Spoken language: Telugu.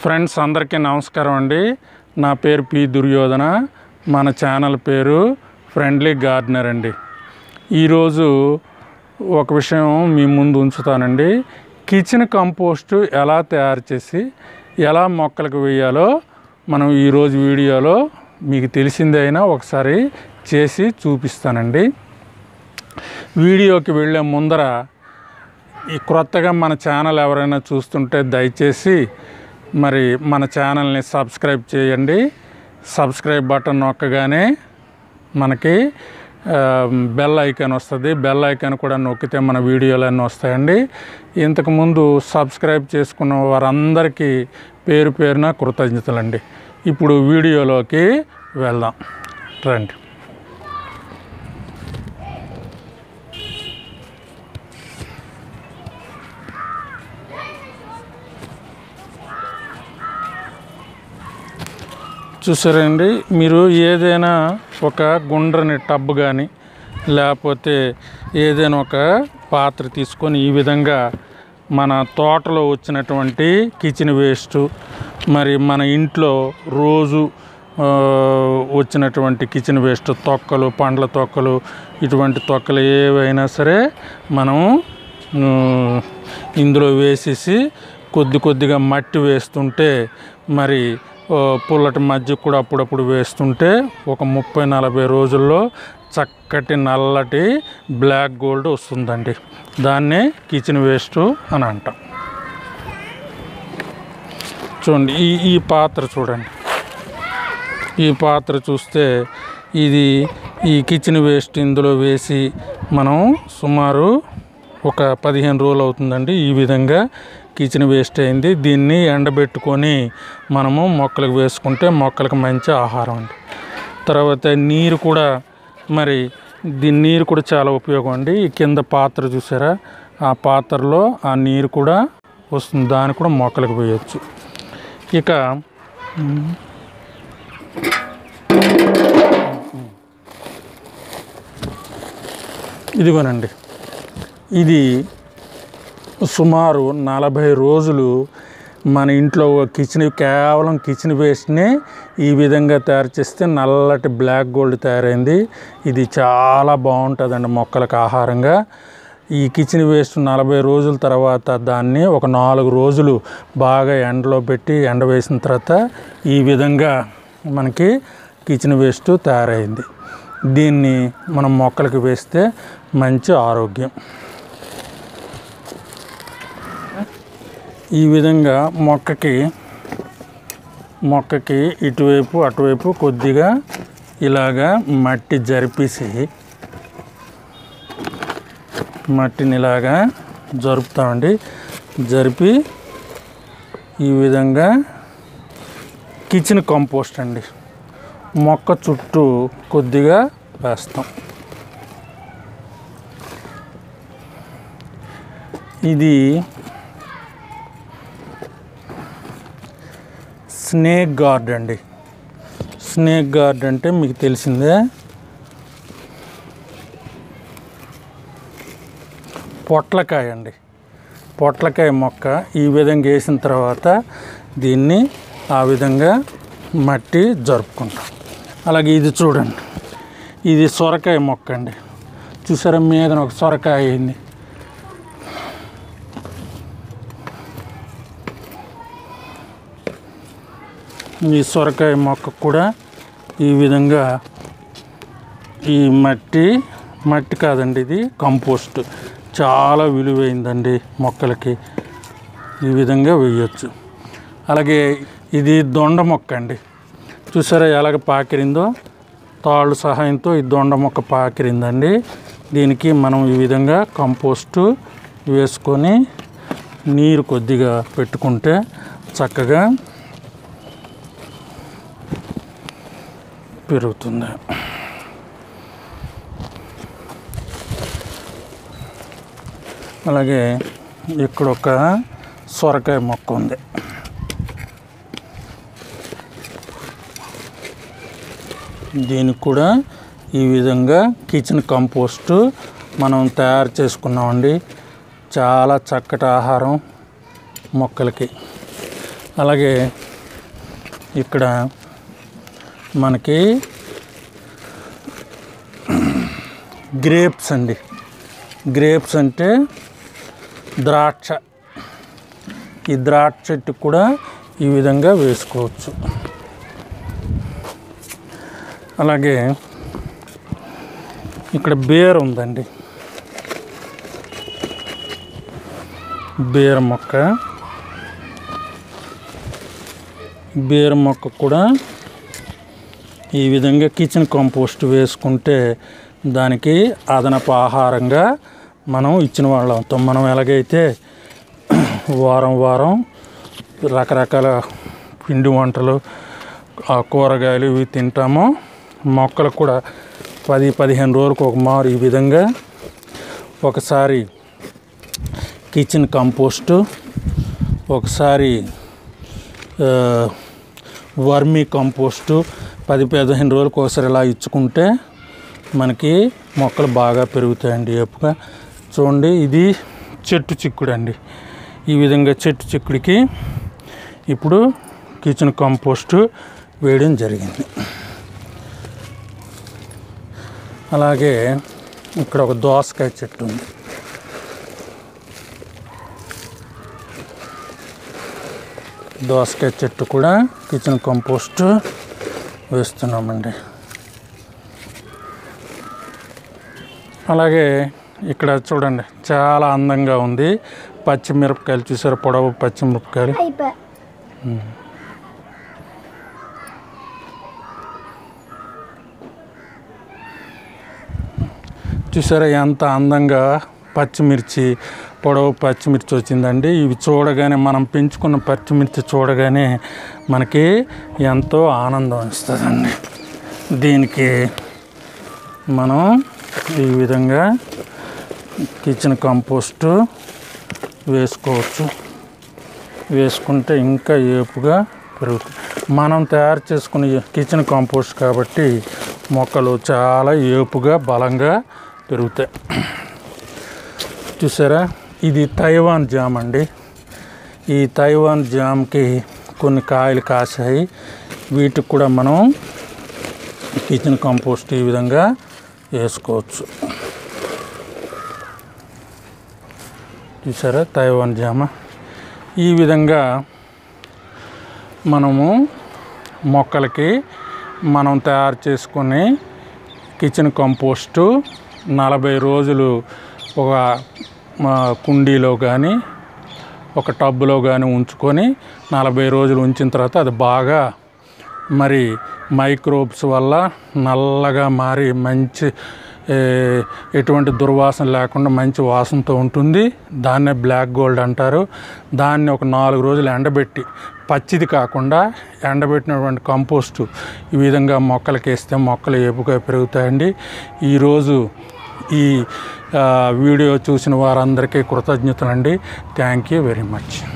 ఫ్రెండ్స్ అందరికీ నమస్కారం అండి నా పేరు పి దుర్యోధన మన ఛానల్ పేరు ఫ్రెండ్లీ గార్డెనర్ అండి ఈరోజు ఒక విషయం మీ ముందు ఉంచుతానండి కిచెన్ కంపోస్ట్ ఎలా తయారు చేసి ఎలా మొక్కలకు వేయాలో మనం ఈరోజు వీడియోలో మీకు తెలిసిందే అయినా ఒకసారి చేసి చూపిస్తానండి వీడియోకి వెళ్ళే ముందర ఈ క్రొత్తగా మన ఛానల్ ఎవరైనా చూస్తుంటే దయచేసి మరి మన ఛానల్ని సబ్స్క్రైబ్ చేయండి సబ్స్క్రైబ్ బటన్ నొక్కగానే మనకి ఆ, బెల్ ఐకాన్ వస్తుంది బెల్ ఐకాన్ కూడా నొక్కితే మన వీడియోలు అన్నీ వస్తాయండి ఇంతకుముందు సబ్స్క్రైబ్ చేసుకున్న వారందరికీ పేరు పేరున కృతజ్ఞతలండి ఇప్పుడు వీడియోలోకి వెళ్దాం రండి చూసారండి మీరు ఏదైనా ఒక గుండ్రని టబ్ కానీ లేకపోతే ఏదైనా ఒక పాత్ర తీసుకొని ఈ విధంగా మన తోటలో వచ్చినటువంటి కిచెన్ వేస్ట్ మరి మన ఇంట్లో రోజు ఆ, వచ్చినటువంటి కిచెన్ వేస్ట్ తొక్కలు పండ్ల తొక్కలు ఇటువంటి తొక్కలు ఏవైనా సరే మనం ఉమ్, ఇందులో వేసేసి కొద్ది కొద్దిగా మట్టి వేస్తుంటే మరి ఆ, పుల్లటి మజ్జిగ కూడా అప్పుడప్పుడు వేస్తుంటే ఒక ముప్పై నలభై రోజుల్లో చక్కటి నల్లటి బ్లాక్ గోల్డ్ వస్తుందండి దాన్నే కిచెన్ వేస్ట్ అని అంటాం చూడండి ఈ ఈ పాత్ర చూడండి ఈ పాత్ర చూస్తే ఇది ఈ కిచెన్ వేస్ట్ ఇందులో వేసి మనం సుమారు ఒక పదిహేను రోజులు అవుతుందండి ఈ విధంగా కిచెన్ వేస్ట్ అయింది దీన్ని ఎండబెట్టుకొని మనము మొక్కలకు వేసుకుంటే మొక్కలకు మంచి ఆహారం అండి తర్వాత నీరు కూడా మరి దీని నీరు కూడా చాలా ఉపయోగం అండి ఈ కింద పాత్ర చూసారా ఆ పాత్రలో ఆ నీరు కూడా వస్తుంది దాన్ని కూడా మొక్కలకు వేయచ్చు ఇక ఇదిగోనండి ఇది సుమారు నలభై రోజులు మన ఇంట్లో కిచెన్ కేవలం కిచెన్ వేస్ట్ని ఈ విధంగా తయారు చేస్తే నల్లటి బ్లాక్ గోల్డ్ తయారైంది ఇది చాలా బాగుంటుందండి మొక్కలకు ఆహారంగా ఈ కిచెన్ వేస్ట్ నలభై రోజుల తర్వాత దాన్ని ఒక నాలుగు రోజులు బాగా ఎండలో పెట్టి ఎండ వేసిన తర్వాత ఈ విధంగా మనకి కిచెన్ వేస్ట్ తయారైంది దీన్ని మనం మొక్కలకు వేస్తే మంచి ఆరోగ్యం ఈ విధంగా మొక్కకి మొక్కకి ఇటువైపు అటువైపు కొద్దిగా ఇలాగా మట్టి జరిపేసి మట్టిని ఇలాగా జరుపుతామండి జరిపి ఈ విధంగా కిచెన్ కంపోస్ట్ అండి మొక్క చుట్టూ కొద్దిగా వేస్తాం ఇది స్నేక్ గార్డ్ అండి స్నేక్ గార్డ్ అంటే మీకు తెలిసిందే పొట్లకాయ అండి పొట్లకాయ మొక్క ఈ విధంగా వేసిన తర్వాత దీన్ని ఆ విధంగా మట్టి జరుపుకుంటాం అలాగే ఇది చూడండి ఇది సొరకాయ మొక్క అండి చూసారా మీద ఒక సొరకాయ అయింది ఈ సొరకాయ మొక్క కూడా ఈ విధంగా ఈ మట్టి మట్టి కాదండి ఇది కంపోస్ట్ చాలా విలువైందండి మొక్కలకి ఈ విధంగా వేయచ్చు అలాగే ఇది దొండ మొక్క అండి చూసారా ఎలాగ పాకిరిందో తాళ్ళు సహాయంతో ఈ దొండ మొక్క పాకిరిందండి దీనికి మనం ఈ విధంగా కంపోస్టు వేసుకొని నీరు కొద్దిగా పెట్టుకుంటే చక్కగా పెరుగుతుంది అలాగే ఇక్కడ ఒక సొరకాయ మొక్క ఉంది దీనికి కూడా ఈ విధంగా కిచెన్ కంపోస్ట్ మనం తయారు చేసుకున్నామండి చాలా చక్కటి ఆహారం మొక్కలకి అలాగే ఇక్కడ మనకి గ్రేప్స్ అండి గ్రేప్స్ అంటే ద్రాక్ష ఈ ద్రాక్ష చెట్టు కూడా ఈ విధంగా వేసుకోవచ్చు అలాగే ఇక్కడ బేర్ ఉందండి బేర మొక్క బేర మొక్క కూడా ఈ విధంగా కిచెన్ కంపోస్ట్ వేసుకుంటే దానికి అదనపు ఆహారంగా మనం ఇచ్చిన వాళ్ళం అవుతాం మనం ఎలాగైతే వారం వారం రకరకాల పిండి వంటలు ఆ కూరగాయలు ఇవి తింటామో మొక్కలకు కూడా పది పదిహేను రోజులకు ఒక మారు ఈ విధంగా ఒకసారి కిచెన్ కంపోస్టు ఒకసారి ఆ, వర్మీ కంపోస్టు పది పదిహేను రోజులకు ఒకసారి ఇలా ఇచ్చుకుంటే మనకి మొక్కలు బాగా పెరుగుతాయండి ఏపుగా చూడండి ఇది చెట్టు చిక్కుడు అండి ఈ విధంగా చెట్టు చిక్కుడికి ఇప్పుడు కిచెన్ కంపోస్టు వేయడం జరిగింది అలాగే ఇక్కడ ఒక దోసకాయ చెట్టు ఉంది దోసకాయ చెట్టు కూడా కిచెన్ కంపోస్ట్ వేస్తున్నామండి అలాగే ఇక్కడ చూడండి చాలా అందంగా ఉంది పచ్చిమిరపకాయలు చూసారు పొడవు పచ్చిమిరపకాయలు అయిపోయి చూసారా ఎంత అందంగా పచ్చిమిర్చి పొడవు పచ్చిమిర్చి వచ్చిందండి ఇవి చూడగానే మనం పెంచుకున్న పచ్చిమిర్చి చూడగానే మనకి ఎంతో ఆనందం ఇస్తుందండి దీనికి మనం ఈ విధంగా కిచెన్ కంపోస్టు వేసుకోవచ్చు వేసుకుంటే ఇంకా ఏపుగా పెరుగుతుంది మనం తయారు చేసుకునే కిచెన్ కంపోస్ట్ కాబట్టి మొక్కలు చాలా ఏపుగా బలంగా పెరుగుతాయి చూసారా ఇది తైవాన్ జామ్ అండి ఈ తైవాన్ జామ్కి కొన్ని కాయలు కాసాయి వీటికి కూడా మనం కిచెన్ కంపోస్ట్ ఈ విధంగా వేసుకోవచ్చు చూసారా తైవాన్ జామ ఈ విధంగా మనము మొక్కలకి మనం తయారు చేసుకుని కిచెన్ కంపోస్టు నలభై రోజులు ఒక ఆ, కుండీలో కానీ ఒక టబ్బులో కానీ ఉంచుకొని నలభై రోజులు ఉంచిన తర్వాత అది బాగా మరి మైక్రోబ్స్ వల్ల నల్లగా మారి మంచి ఏ, ఎటువంటి దుర్వాసన లేకుండా మంచి వాసనతో ఉంటుంది దాన్నే బ్లాక్ గోల్డ్ అంటారు దాన్ని ఒక నాలుగు రోజులు ఎండబెట్టి పచ్చిది కాకుండా ఎండబెట్టినటువంటి కంపోస్టు ఈ విధంగా మొక్కలకి వేస్తే మొక్కలు ఏపుగా పెరుగుతాయండి ఈరోజు ఈ ఆ, వీడియో చూసిన వారందరికీ కృతజ్ఞతలండి థ్యాంక్ యూ వెరీ మచ్